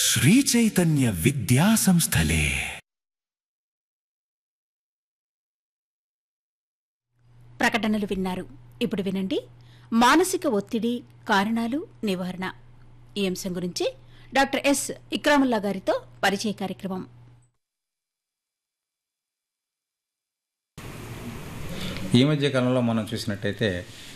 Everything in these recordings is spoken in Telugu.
శ్రీచైతన్య విద్యా సంస్థలే ప్రకటనలు విన్నారు ఇప్పుడు వినండి మానసిక ఒత్తిడి కారణాలు నివారణ ఈ అంశం గురించి డాక్టర్ ఎస్ ఇక్రాముల్లా గారితో పరిచయ కార్యక్రమం ఈ మధ్య కాలంలో మనం చూసినట్టయితే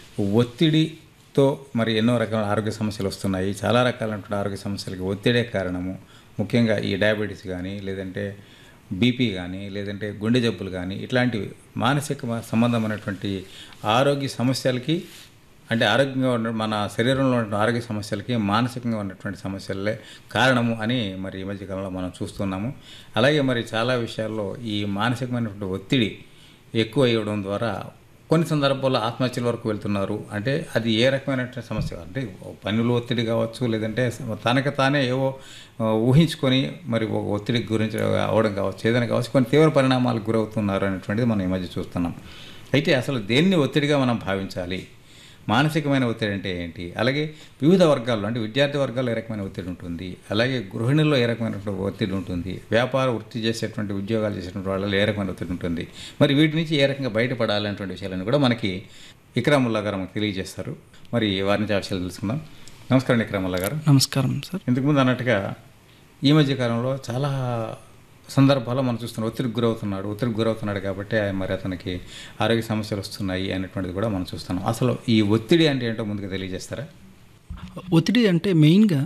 ఒత్తిడితో మరి ఎన్నో రకాల ఆరోగ్య సమస్యలు వస్తున్నాయి చాలా రకాలైనటువంటి ఆరోగ్య సమస్యలకి ఒత్తిడే కారణము ముఖ్యంగా ఈ డయాబెటీస్ కానీ లేదంటే బీపీ కానీ లేదంటే గుండె జబ్బులు కానీ ఇట్లాంటివి మానసిక సంబంధమైనటువంటి ఆరోగ్య సమస్యలకి అంటే ఆరోగ్యంగా ఉన్న మన శరీరంలో ఉన్న ఆరోగ్య సమస్యలకి మానసికంగా ఉన్నటువంటి సమస్యలే కారణము అని మరి ఈ మధ్య కాలంలో మనం చూస్తున్నాము అలాగే మరి చాలా విషయాల్లో ఈ మానసికమైనటువంటి ఒత్తిడి ఎక్కువ ఇవ్వడం ద్వారా కొన్ని సందర్భాల్లో ఆత్మహత్యల వరకు వెళ్తున్నారు అంటే అది ఏ రకమైనటువంటి సమస్య అంటే పనులు ఒత్తిడి కావచ్చు లేదంటే తనకు తానే ఏవో ఆ, ఊహించుకొని మరి ఒక ఒత్తిడి గురించి అవడం కావచ్చు ఏదైనా కావచ్చు కొన్ని తీవ్ర పరిణామాలకు గురవుతున్నారు అనేటువంటిది మనం ఈ మధ్య చూస్తున్నాం అయితే అసలు దేన్ని ఒత్తిడిగా మనం భావించాలి మానసికమైన ఒత్తిడి అంటే ఏంటి అలాగే వివిధ వర్గాల్లో అంటే విద్యార్థి వర్గాల్లో ఏ రకమైన ఒత్తిడి ఉంటుంది అలాగే గృహిణుల్లో ఏ రకమైనటువంటి ఒత్తిడి ఉంటుంది వ్యాపార వృత్తి చేసేటువంటి ఉద్యోగాలు చేసేటువంటి వాళ్ళలో ఏ రకమైన ఒత్తిడి ఉంటుంది మరి వీటి నుంచి ఏ రకంగా బయటపడాలనేటువంటి విషయాలను కూడా మనకి ఇక్రాముల్లా గారు మనకు తెలియజేస్తారు మరి వారి నుంచి ఆ విషయాలు తెలుసుకుందాం నమస్కారం ఇక్రాముల్లా గారు నమస్కారం సార్ ఇంతకుముందు అన్నట్టుగా ఈ మధ్య కాలంలో చాలా సందర్భాల్లో మనం చూస్తున్నాం ఒత్తిడికి గురవుతున్నాడు ఒత్తిడికి గురవుతున్నాడు కాబట్టి ఆయన మరి అతనికి ఆరోగ్య సమస్యలు వస్తున్నాయి అనేటువంటిది కూడా మనం చూస్తున్నాం అసలు ఈ ఒత్తిడి అంటే ఏంటో ముందుగా తెలియజేస్తారా ఒత్తిడి అంటే మెయిన్గా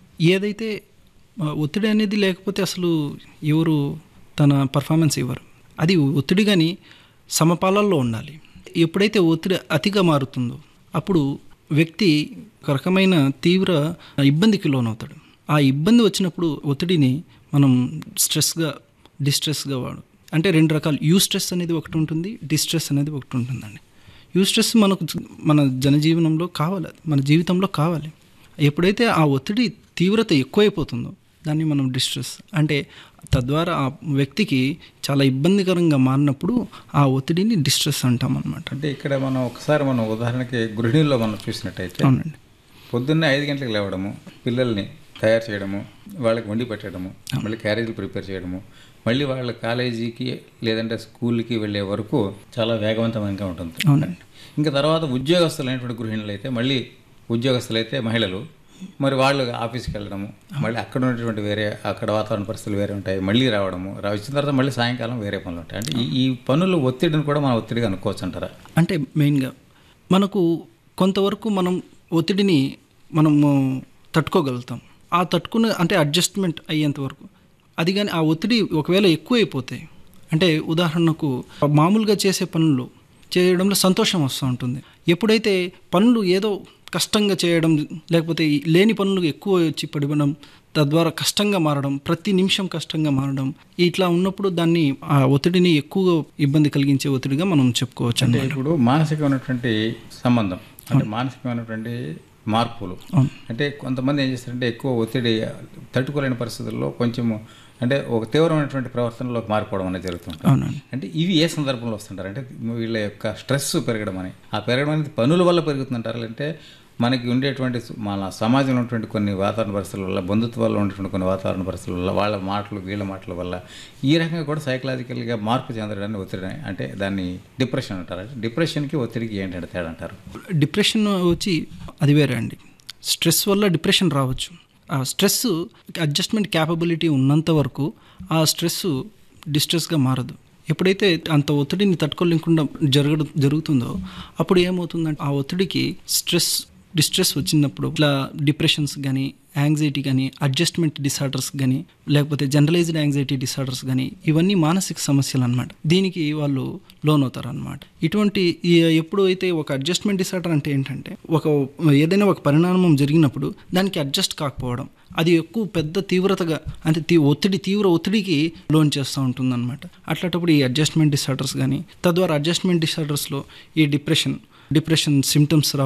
ఏదైతే ఆ, ఒత్తిడి అనేది లేకపోతే అసలు ఎవరు తన పర్ఫార్మెన్స్ ఇవ్వరు అది ఒత్తిడి కానీ సమపాలల్లో ఉండాలి ఎప్పుడైతే ఒత్తిడి అతిగా మారుతుందో అప్పుడు వ్యక్తి ఒక రకమైన తీవ్ర ఇబ్బందికి లోనవుతాడు ఆ ఇబ్బంది వచ్చినప్పుడు ఒత్తిడిని మనం స్ట్రెస్గా డిస్ట్రెస్గా వాడు అంటే రెండు రకాలు యూ స్ట్రెస్ అనేది ఒకటి ఉంటుంది డిస్ట్రెస్ అనేది ఒకటి ఉంటుందండి యూ స్ట్రెస్ మనకు మన జనజీవనంలో కావాలి అది మన జీవితంలో కావాలి ఎప్పుడైతే ఆ ఒత్తిడి తీవ్రత ఎక్కువైపోతుందో దాన్ని మనం డిస్ట్రెస్ అంటే తద్వారా ఆ వ్యక్తికి చాలా ఇబ్బందికరంగా మారినప్పుడు ఆ ఒత్తిడిని డిస్ట్రెస్ అంటాం అనమాట అంటే ఇక్కడ మనం ఒకసారి మనం ఉదాహరణకి గృహిణుల్లో మనం చూసినట్టయితే అవునండి పొద్దున్నే ఐదు గంటలకు లేవడము పిల్లల్ని తయారు చేయడము వాళ్ళకి వండి పెట్టడము మళ్ళీ క్యారేజీలు ప్రిపేర్ చేయడము మళ్ళీ వాళ్ళ కాలేజీకి లేదంటే స్కూల్కి వెళ్ళే వరకు చాలా వేగవంతంగా ఉంటుంది అవునండి ఇంకా తర్వాత ఉద్యోగస్తులైనటువంటి గృహిణులు అయితే మళ్ళీ ఉద్యోగస్తులు అయితే మహిళలు మరి వాళ్ళు ఆఫీస్కి వెళ్ళడము మళ్ళీ అక్కడ ఉన్నటువంటి వేరే అక్కడ వాతావరణ పరిస్థితులు వేరే ఉంటాయి మళ్ళీ రావడము రా- వచ్చిన తర్వాత మళ్ళీ సాయంకాలం వేరే పనులు ఉంటాయి అంటే ఈ- ఈ పనులు ఒత్తిడిని కూడా మనం ఒత్తిడిగా అనుకోవచ్చు అంటారా అంటే మెయిన్గా మనకు కొంతవరకు మనం ఒత్తిడిని మనము తట్టుకోగలుగుతాం ఆ తట్టుకునే అంటే అడ్జస్ట్మెంట్ అయ్యేంత వరకు అది కానీ ఆ ఒత్తిడి ఒకవేళ ఎక్కువైపోతే అంటే ఉదాహరణకు మామూలుగా చేసే పనులు చేయడంలో సంతోషం వస్తూ ఉంటుంది ఎప్పుడైతే పనులు ఏదో కష్టంగా చేయడం లేకపోతే ఈ లేని పనులు ఎక్కువ వచ్చి పడిపోవడం తద్వారా కష్టంగా మారడం ప్రతి నిమిషం కష్టంగా మారడం ఇట్లా ఉన్నప్పుడు దాన్ని ఆ ఒత్తిడిని ఎక్కువ ఇబ్బంది కలిగించే ఒత్తిడిగా మనం చెప్పుకోవచ్చు అంటే అన్నమాట ఇప్పుడు మానసికమైనటువంటి సంబంధం అంటే మానసికమైనటువంటి మార్పులు అంటే కొంతమంది ఏం చేస్తారంటే ఎక్కువ ఒత్తిడి తట్టుకోలేని పరిస్థితుల్లో కొంచెము అంటే ఒక తీవ్రమైనటువంటి ప్రవర్తనలోకి మారిపోవడం అనేది జరుగుతుంది అవునండి అంటే ఇవి ఏ సందర్భంలో వస్తుంటారు అంటే వీళ్ళ యొక్క స్ట్రెస్ పెరగడం అని ఆ పెరగడం అనేది పనుల వల్ల పెరుగుతుంటారు అంటే మనకి ఉండేటువంటి మన సమాజంలో ఉన్నటువంటి కొన్ని వాతావరణ పరిస్థితుల వల్ల బంధుత్వాల్లో ఉన్నటువంటి కొన్ని వాతావరణ పరిస్థితుల వల్ల వాళ్ళ మాటలు వీళ్ళ మాటల వల్ల ఈ రకంగా కూడా సైకలాజికల్గా మార్పు చెందడాన్ని ఒత్తిడి అంటే దాన్ని డిప్రెషన్ అంటారు అంటే డిప్రెషన్కి ఒత్తిడికి ఏంటంటే తేడా అంటారు డిప్రెషన్ వచ్చి అది వేరే అండి స్ట్రెస్ వల్ల డిప్రెషన్ రావచ్చు ఆ స్ట్రెస్ అడ్జస్ట్మెంట్ క్యాపబిలిటీ ఉన్నంత వరకు ఆ స్ట్రెస్ డిస్ట్రెస్గా మారదు ఎప్పుడైతే అంత ఒత్తిడిని తట్టుకోలేకుండా జరగడం జరుగుతుందో అప్పుడు ఏమవుతుందంటే ఆ ఒత్తిడికి స్ట్రెస్ డిస్ట్రెస్ వచ్చినప్పుడు ఇట్లా డిప్రెషన్స్ కానీ యాంగ్జైటీ కానీ అడ్జస్ట్మెంట్ డిసార్డర్స్ కానీ లేకపోతే జనరలైజ్డ్ యాంగ్జైటీ డిసార్డర్స్ కానీ ఇవన్నీ మానసిక సమస్యలు అనమాట దీనికి వాళ్ళు లోన్ అవుతారు అనమాట ఇటువంటి ఈ- ఎప్పుడు అయితే ఒక అడ్జస్ట్మెంట్ డిసార్డర్ అంటే ఏంటంటే ఒక ఏదైనా ఒక పరిణామం జరిగినప్పుడు దానికి అడ్జస్ట్ కాకపోవడం అది ఎక్కువ పెద్ద తీవ్రతగా అంటే తీ ఒత్తిడి తీవ్ర ఒత్తిడికి లోన్ చేస్తూ ఉంటుంది అనమాట అట్లాంటప్పుడు ఈ అడ్జస్ట్మెంట్ డిసార్డర్స్ కానీ తద్వారా అడ్జస్ట్మెంట్ డిసార్డర్స్లో ఈ డిప్రెషన్ డిప్రెషన్ సిమ్టమ్స్